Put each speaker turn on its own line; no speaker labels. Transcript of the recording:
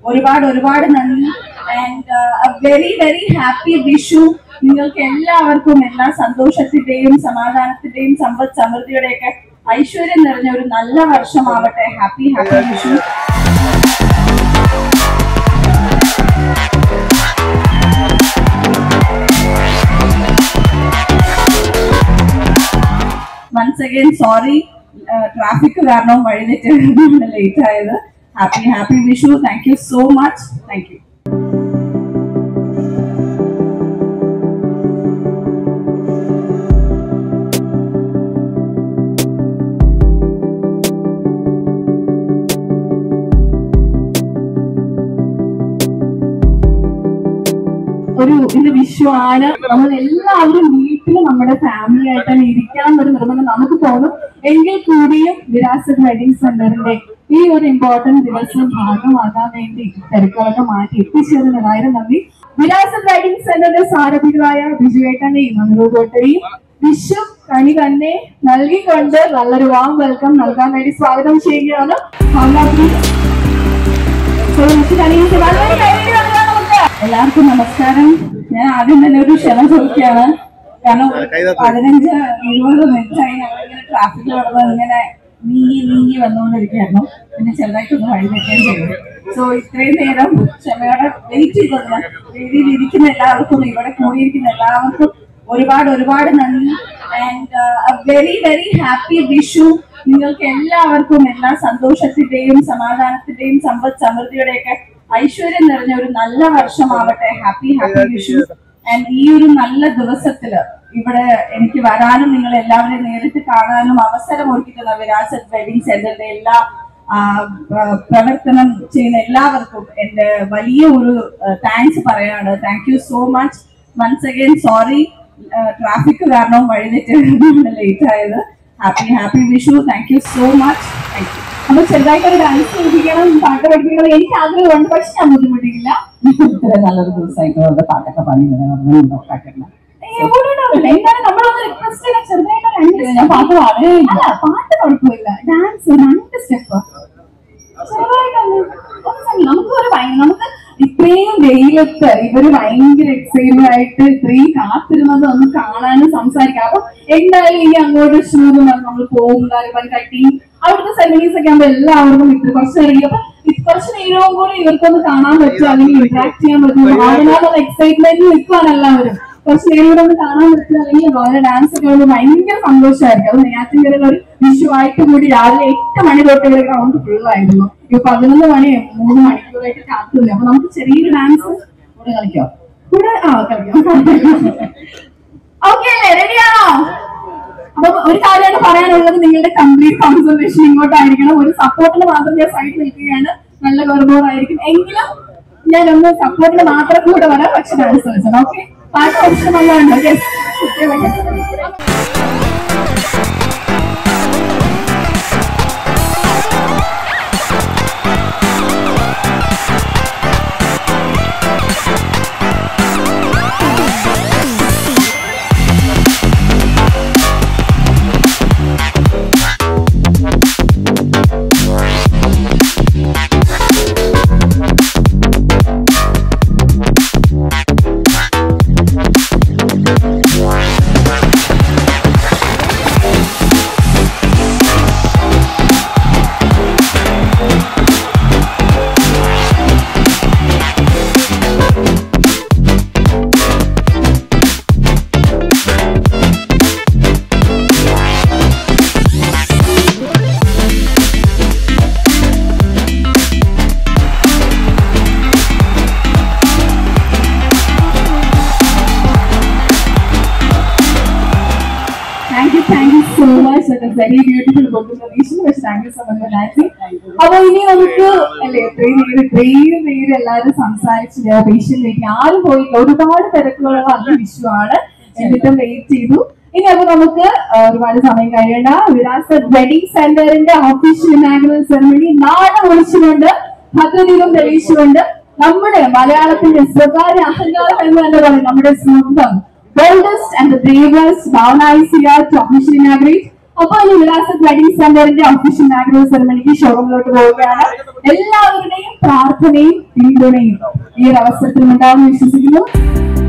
ഒരുപാട് ഒരുപാട് നന്ദി and very very happy Vishu നിങ്ങൾക്ക് എല്ലാവർക്കും എല്ലാ സന്തോഷത്തിന്റെയും സമാധാനത്തിന്റെയും സമ്പദ് സമൃദ്ധിയുടെയൊക്കെ ഐശ്വര്യം നിറഞ്ഞ ഒരു നല്ല വർഷമാവട്ടെ happy happy Vishu once again sorry traffic കാരണം വഴിതെറ്റ് ലേറ്റ് ആയത് happy happy Vishu thank you so much thank you ഒരു ഇന്ന് വിഷു ആണ് നമ്മൾ എല്ലാവരും വീട്ടിൽ നമ്മുടെ ഫാമിലി ആയിട്ട് തന്നെ ഇരിക്കണം എന്നൊരു നിർബന്ധം നമുക്ക് തോന്നും എങ്കിൽ കൂടിയും വിരാസത് വെഡിങ് സെന്ററിന്റെ ഈ ഒരു ഇമ്പോർട്ടന്റ് ദിവസം ഭാഗമാകാൻ വേണ്ടി തിരക്കുകളൊക്കെ മാറ്റി എത്തിച്ചേരുന്നതായിരുന്നു നന്ദി വിരാസത് വെഡിങ് സെന്ററിന്റെ സാരഥികളായ ബിജുവേട്ടനെയും അനുരൂപേട്ടനെയും വിഷു കണി തന്നെ നൽകിക്കൊണ്ട് നല്ലൊരു വാം വെൽക്കം നൽകാൻ വേണ്ടി സ്വാഗതം ചെയ്യുകയാണ് ഭാവനാത്രി So, വിഷു കണിയിലേക്ക് വളരെ കൈയ്യടി നൽകാം നമുക്ക്. എല്ലാവർക്കും നമസ്കാരം ഞാൻ ആദ്യം തന്നെ ഒരു ക്ഷമ ചോദിക്കുകയാണ് കാരണം പതിനഞ്ച് ഇരുപത് മിനിറ്റായി ഞങ്ങളിങ്ങനെ ട്രാഫിക്കിൽ കിടന്ന് ഇങ്ങനെ നീങ്ങി നീങ്ങി വന്നുകൊണ്ടിരിക്കുകയായിരുന്നു പിന്നെ ചെറുതായിട്ടൊന്ന് വഴി തെറ്റുകയും ചെയ്തു സോ ഇത്രയും നേരം ക്ഷമയോടെ വെയിറ്റ് ചെയ്തതിന് വേദിയിൽ ഇരിക്കുന്ന എല്ലാവർക്കും ഇവിടെ കൂടിയിരിക്കുന്ന എല്ലാവർക്കും ഒരുപാട് ഒരുപാട് നന്ദി and very very happy Vishu നിങ്ങൾക്ക് എല്ലാവർക്കും എല്ലാ സന്തോഷത്തിന്റെയും സമാധാനത്തിന്റെയും സമ്പദ് സമൃദ്ധിയുടെയൊക്കെ ഐശ്വര്യം നിറഞ്ഞ ഒരു നല്ല വർഷമാവട്ടെ ഹാപ്പി ഹാപ്പി വിഷു ആൻഡ് ഈ ഒരു നല്ല ദിവസത്തില് ഇവിടെ എനിക്ക് വരാനും നിങ്ങൾ എല്ലാവരെയും നേരിട്ട് കാണാനും അവസരം ഒരുക്കി തന്ന വിരാസത് വെഡിങ് സെന്ററിന്റെ എല്ലാ ആ, ആ, പ്രവർത്തനം ചെയ്യുന്ന എല്ലാവർക്കും എന്റെ വലിയ ഒരു താങ്ക്സ് പറയാണ് thank you so much once again sorry traffic കാരണം വഴിതെറ്റ് ലേറ്റ് ആയത് happy happy Vishu thank you so much thank you അപ്പൊ ചെറുതായിട്ട് ഒരു ഡാൻസ് പഠിപ്പിക്കണം പാട്ട് പഠിപ്പിക്കണം എനിക്ക് ആഗ്രഹമുണ്ട് പക്ഷെ ഞാൻ ബുദ്ധിമുട്ടിക്കില്ല
ഇത്ര നല്ലൊരു ദിവസമായിട്ട് അവരുടെ പാട്ടൊക്കെ പാടി ഉണ്ടാക്കണം
എന്തായാലും നമ്മളൊന്ന് റിക്വസ്റ്റ് ചെയ്താൽ ചെറുതായിട്ട് രണ്ട് ഞാൻ പാട്ട് പാടേ അല്ല പാട്ട് കുഴപ്പമില്ല ഡാൻസ് രണ്ട് സ്റ്റെപ്പ് ചെറുതായിട്ടൊന്ന് ഒന്ന് സ- നമുക്ക് ഒരു ഭയ- നമുക്ക് ഇത്രയും വെയിലത്ത് ഇവര് ഭയങ്കര എക്സൈറ്റഡ് ആയിട്ട് ഇത്രയും കാത്തിരുന്നത് ഒന്ന് കാണാനും സംസാരിക്കാം അപ്പൊ എന്തായാലും ഇനി അങ്ങോട്ട് ഷൂന്ന് പറഞ്ഞ് നമ്മൾ പോകും കാര്യം കട്ടി അവിടുത്തെ സെറമണീസ് ഒക്കെ ആകുമ്പോൾ എല്ലാവർക്കും ഇത്ര കുറച്ച് ഇറങ്ങി അപ്പൊ ഇത് കുറച്ച് നേരവും കൂടി ഇവർക്കൊന്ന് കാണാൻ പറ്റും അല്ലെങ്കിൽ ഇന്ററാക്ട് ചെയ്യാൻ പറ്റും അതിനകത്തുള്ള എക്സൈറ്റ്മെന്റ് നിൽക്കുവാണ് എല്ലാവരും കുറച്ച് നേരം കൂടെ ഒന്ന് കാണാൻ പറ്റും അല്ലെങ്കിൽ വളരെ ഡാൻസ് ഒക്കെ ആകുമ്പോൾ ഭയങ്കര സന്തോഷമായിരിക്കും അത് നെയ്യാറ്റിൻകരയിൽ ഒരു വിഷു ആയിട്ട് കൂടി രാവിലെ എട്ട് മണി തൊട്ട് ഇവിടെ ഗ്രൗണ്ട് ഫുള്ളായിരുന്നു ഇപ്പൊ പതിനൊന്ന് മണി മൂന്ന് മണിക്കൂറായിട്ട് കാത്തില്ല അപ്പൊ നമുക്ക് ചെറിയൊരു ഡാൻസ്
കൂടെ കളിക്കോ
കൂടെ ആ കളിക്കാം ഓക്കെ അല്ലേ റെഡിയാണോ അപ്പൊ ഒരു കാര്യമാണ് പറയാനുള്ളത് നിങ്ങളുടെ കംപ്ലീറ്റ് കോൺസെൻട്രേഷൻ ഇങ്ങോട്ടായിരിക്കണം ഒരു സപ്പോർട്ടിന് മാത്രം ഞാൻ സൈഡ് നിൽക്കുകയാണ് നല്ല ഗർഭമായിരിക്കും എങ്കിലും ഞാൻ ഒന്ന് സപ്പോർട്ടിന് മാത്രം കൂടെ വരാം പക്ഷെ ഡാൻസ് കളിച്ചത് ഓക്കെ പാട്ട് ഓപ്ഷൻ നല്ലതുണ്ട് yes thank you thank you so much that very beautiful combination പക്ഷെ thank you so much for dancing അപ്പൊ ഇനി നമുക്ക് അല്ലെ ഇത്രയും നേരം ഇത്രയും പേര് എല്ലാവരും സംസാരിച്ച് പേഷ്യന്റ് വെയിറ്റ് ആരും പോയില്ല ഒരുപാട് തിരക്കുകളുള്ള അന്ന് വിഷു ആണ് എന്നിട്ടും വെയിറ്റ് ചെയ്തു ഇനി അപ്പൊ നമുക്ക് ആ, ഒരുപാട് സമയം കഴിയേണ്ട വിലാസ വെഡിങ് സെന്ററിന്റെ ഓഫീഷ്യൽ ഇനാഗുറൽ സെറമണി നാളെ വിളിച്ചുകൊണ്ട് ഭദ്രദീപം തെളിയിച്ചുകൊണ്ട് നമ്മുടെ മലയാളത്തിന്റെ സ്വകാര്യ അഹങ്കാരം എന്ന് തന്നെ പറയും നമ്മുടെ സ്വന്തം boldest and the bravest Bhavana is here to officially inaugurate. അപ്പൊ ഇനി വിലാസത് വെഡിങ് സെന്ററിന്റെ ഒഫീഷ്യൽ നാഗ്നൽ സെറമണിക്ക് ഷോറൂമിലോട്ട് പോവുകയാണ് എല്ലാവരുടെയും പ്രാർത്ഥനയും പിന്തുണയും ഈ ഒരു അവസരത്തിൽ ഉണ്ടാവുമെന്ന് വിശ്വസിക്കുന്നു